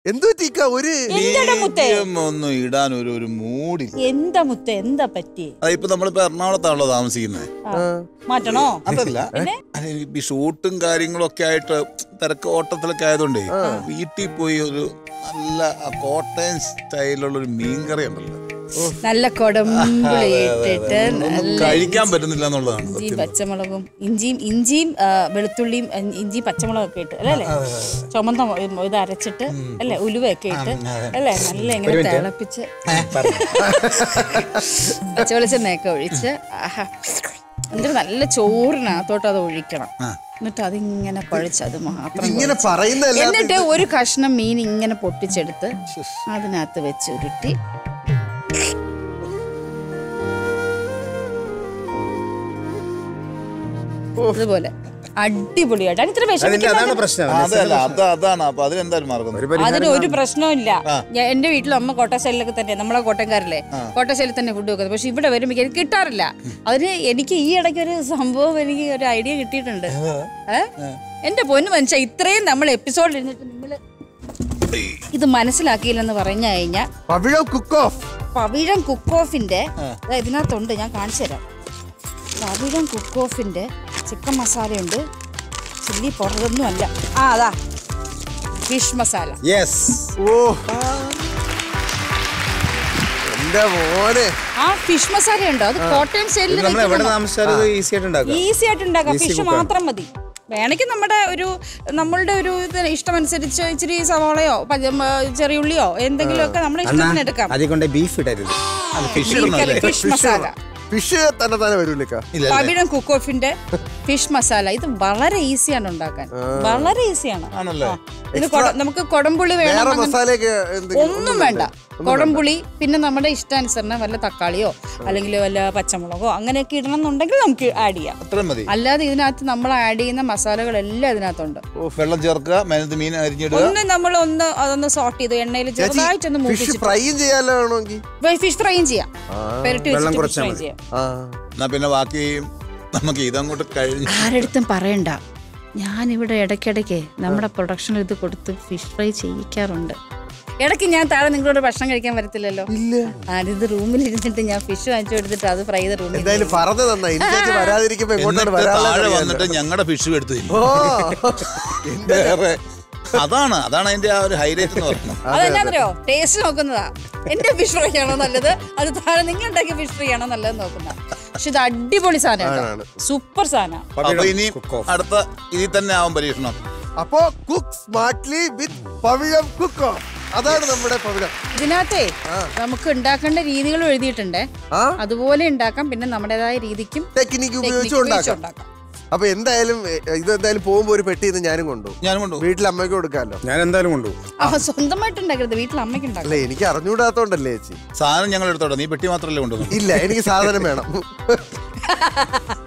എന്തു പറ്റിക്ക ഒരു എന്താടാ മുത്തേ BGM ഒന്നും ഇടാൻ ഒരു ഒരു മൂടി എന്താ മുത്തേ എന്താ പറ്റി അതിപ്പോ നമ്മളിപ്പോ എറണാകുളത്താണല്ലോ താമസിക്കുന്നത് മാറ്റണോ അതല്ല അല്ല, ഈ ഷൂട്ടും കാര്യങ്ങളും ഒക്കെ ആയിട്ട് തിരക്ക് ഓട്ടത്തിലൊക്കെ ആയതുകൊണ്ടേ വീട്ടിൽ പോയി ഒരു നല്ല ആ കോട്ടയം സ്റ്റൈലുള്ള ഒരു മീൻകറി ഉണ്ടല്ലോ നല്ല കൊടമ്പുളി ഇട്ടിട്ട് ഒന്നും നല്ല കഴിക്കാൻ പറ്റുന്നില്ല എന്നുള്ളതാണ് ഇഞ്ചിയും സത്യം. പച്ചമുളകും ഇഞ്ചിയും ഇഞ്ചിയും ആ, വെളുത്തുള്ളിയും ആ, ഇഞ്ചിയും പച്ചമുളകും ഒക്കെ ഇട്ട് അല്ലേ അല്ലേ ചുമന്ന മൊ- ഇത് അരച്ചിട്ട് അല്ലേ ഉലുവയൊക്കെ ഇട്ട് അല്ലേ നല്ല ഇങ്ങനെ തിളപ്പിച്ച് പച്ചവെളിച്ചെണ്ണയൊക്കെ ഒഴിച്ച് ആഹാ എന്നിട്ട് നല്ല ചോറിനകത്തോട്ട് അത് ഒഴിക്കണം എന്നിട്ട് അതിങ്ങനെ കുഴച്ച് അത് മാത്രം ഇങ്ങനെ കുഴച്ച്. പറയുന്നതല്ല എന്നിട്ട് ഒരു കഷ്ണം മീൻ ഇങ്ങനെ പൊട്ടിച്ചെടുത്ത് അതിനകത്ത് വെച്ച് ഉരുട്ടി ഇതുപോലെ അടിപൊളിയായിട്ട് അതിന് ഇത്ര അതിന്റെ അതാണ് വിഷമിക്കുന്ന പ്രശ്നം അതല്ല അത് അതാണ് അപ്പൊ അതിനെന്തായാലും മാർഗം ഒരു പരിഹാരം അതിന് ഒരു പ്രശ്നമില്ല ഞാൻ എന്റെ വീട്ടിൽ അമ്മ കോട്ടശൈലിലൊക്കെ തന്നെ നമ്മളെ കോട്ടയംകാരല്ലേ കോട്ടശൈലിൽ തന്നെ ഫുഡ് വെക്കുന്നത് പക്ഷെ ഇവിടെ വരുമ്പോൾ എനിക്ക് കിട്ടാറില്ല അതിന് എനിക്ക് ഈ ഇടയ്ക്ക് ഒരു സംഭവം എനിക്ക് ഒരു ഐഡിയ കിട്ടിയിട്ടുണ്ട് ഏ? എന്റെ പൊന്നു മനുഷ്യ ഇത്രയും നമ്മൾ എപ്പിസോഡിൽ ഇരുന്നിട്ട് നിങ്ങൾ ഇത് മനസ്സിലാക്കിയില്ലെന്ന് പറഞ്ഞു കഴിഞ്ഞാൽ Pavizham cook off Pavizham cook ഓഫിന്റെ ദാ ഇതിനകത്തുണ്ട് ഞാൻ കാണിച്ചു തരാം പവിഴം കുക്ക് ഓഫിന്റെ ചിക്കൻ മസാലയുണ്ട് ചില്ലി പൗഡറൊന്നും അല്ല ആ അതാ ഫിഷ് മസാല യെസ് ഓ എന്റെ മോനെ ആ ഫിഷ് മസാല ഉണ്ടോ അത് കോട്ടയം സ്റ്റൈലിൽ നമ്മൾ എവിടെ താമസിച്ചാലും ഇത് ഈസി ആയിട്ട് ഉണ്ടാക്കാം ഈസി ആയിട്ട് ഉണ്ടാക്കാം Easy ഫിഷ് cook ആണ്. മാത്രം മതി വേണമെങ്കിൽ നമ്മുടെ ഒരു നമ്മളുടെ ഒരു ഇത് ഇഷ്ടമനുസരിച്ച് ഇച്ചിരി സവാളയോ പച്ച- മ, ചെറിയുള്ളിയോ എന്തെങ്കിലുമൊക്കെ നമ്മുടെ ഇഷ്ടത്തിന് എടുക്കാം അതിൽ കൊണ്ട് ബീഫ് ഇടരുത് ഫിഷ് ഇടണല്ലേ ഫിഷ് മസാല ഫിഷ് തന്നെ തന്നെ വരൂലേക്ക ഇല്ല പവിഴം കുക്ക് ഓഫിന്റെ ഫിഷ് മസാല ഇത് വളരെ ഈസിയാണ് ഉണ്ടാക്കാൻ വളരെ ഈസിയാണ് ആണല്ലേ ഇത് കൊട- നമുക്ക് കൊടംപുളി വേറെ വേണം മസാലയൊക്കെ എന്തെങ്കിലും ഒന്നും വേണ്ട കൊടംപുളി പിന്നെ നമ്മുടെ ഇഷ്ടാനുസരണം വല്ല തക്കാളിയോ അല്ലെങ്കിൽ വല്ല പച്ചമുളകോ അങ്ങനെയൊക്കെ ഇടണം എന്നുണ്ടെങ്കിൽ നമുക്ക് ആഡ് ചെയ്യാം അത്രയും മതി അല്ലാതെ ഇതിനകത്ത് നമ്മൾ ആഡ് ചെയ്യുന്ന മസാലകളെല്ലാം ഇതിനകത്തുണ്ട് വെള്ളം ചേർക്കുക മേലത്ത് മീൻ അരിഞ്ഞിടുക ഒന്ന് നമ്മൾ ഒന്ന് അതൊന്ന് സോട്ട് ചെയ്ത് എണ്ണയിൽ ചെറുതായിട്ടൊന്ന് ഫിഷ് മൂപ്പിച്ചിട്ട് ഫ്രൈയും ചെയ്യാലോ വേണമെങ്കിൽ ഫിഷ് ഫ്രൈയും ചെയ്യാം പെരട്ടി വെള്ളം വെച്ചിട്ട് കുറച്ചാൽ ഫ്രൈ മതി. ചെയ്യാം ആ എന്നാ പിന്നെ ബാക്കി നമുക്ക് ഇതങ്ങോട്ട് കഴിഞ്ഞ് ആരടുത്തും പറയണ്ട ഞാനിവിടെ ഇടയ്ക്കിടയ്ക്ക് നമ്മുടെ പ്രൊഡക്ഷനിൽ ഇത് കൊടുത്ത് ഫിഷ് ഫ്രൈ ചെയ്യിക്കാറുണ്ട് ഇടയ്ക്ക് ഞാൻ താഴെ നിങ്ങളോട് ഭക്ഷണം കഴിക്കാൻ വരത്തില്ലല്ലോ ഇല്ല ആരിത് റൂമിൽ ഇരുന്നിട്ട് ഞാൻ ഫിഷ് വാങ്ങിച്ചു കൊടുത്തിട്ട് അത് ഫ്രൈ ചെയ്ത് റൂമിൽ എന്തായാലും പറഞ്ഞു തന്നാ എനിക്ക് വരാതിരിക്കുമ്പോ എങ്ങോട്ടാണ് എന്നിട്ട് താഴെ വരാനുള്ള വന്നിട്ട് ഞങ്ങളുടെ ഫിഷ് എടുത്ത് തിന്നും. ഓ വേറെ അതാണ് അതാണ് അതിന്റെ ആ ഒരു ഹൈലൈറ്റ് എന്ന് പറയുന്നത് അതെന്നാന്നറിയോ ടേസ്റ്റ് നോക്കുന്നതാ എന്റെ ഫിഷ് ഫ്രൈ ആണോ നല്ലത് അത് താഴെ നിങ്ങൾ ഉണ്ടാക്കിയ ഫിഷ് ഫ്രൈ ആണോ നല്ലത് നോക്കുന്ന പക്ഷെ ഇത് അടിപൊളി സാധനം സൂപ്പർ സാധനം അപ്പൊ ഇനി അടുത്ത ഇതിൽ തന്നെ ആവും പരീക്ഷണം അപ്പോ cook smartly with Pavizham cook അതാണ് നമ്മുടെ പവിഴം ഇതിനകത്തെ നമുക്ക് ഉണ്ടാക്കേണ്ട രീതികളും എഴുതിയിട്ടുണ്ടേ ആ അതുപോലെ ഉണ്ടാക്കാം പിന്നെ നമ്മുടേതായ രീതിക്കും ടെക്നിക്ക് ഉപയോഗിച്ച് technique ഉണ്ടാക്കാം ഉണ്ടാക്കാം അപ്പൊ എന്തായാലും എ, ഇത് എന്തായാലും പോകുമ്പോ ഒരു പെട്ടി ഇത് ഞാനും കൊണ്ടുപോകും ഞാനും കൊണ്ടുപോകും വീട്ടിൽ അമ്മയ്ക്ക് കൊടുക്കാമല്ലോ ഞാൻ എന്തായാലും കൊണ്ടുപോകും ആ സ്വന്തമായിട്ട് ഉണ്ടാക്കരുത് വീട്ടിൽ അമ്മയ്ക്ക് ഉണ്ടാക്കാം അല്ല എനിക്ക് അറിഞ്ഞൂടാത്തോണ്ടല്ലേ ചേച്ചി സാധനം ഞങ്ങൾ എടുത്തോട്ടെ നീ പെട്ടി മാത്രമല്ലേ കൊണ്ടുപോകും ഇല്ല എനിക്ക് സാധനം വേണം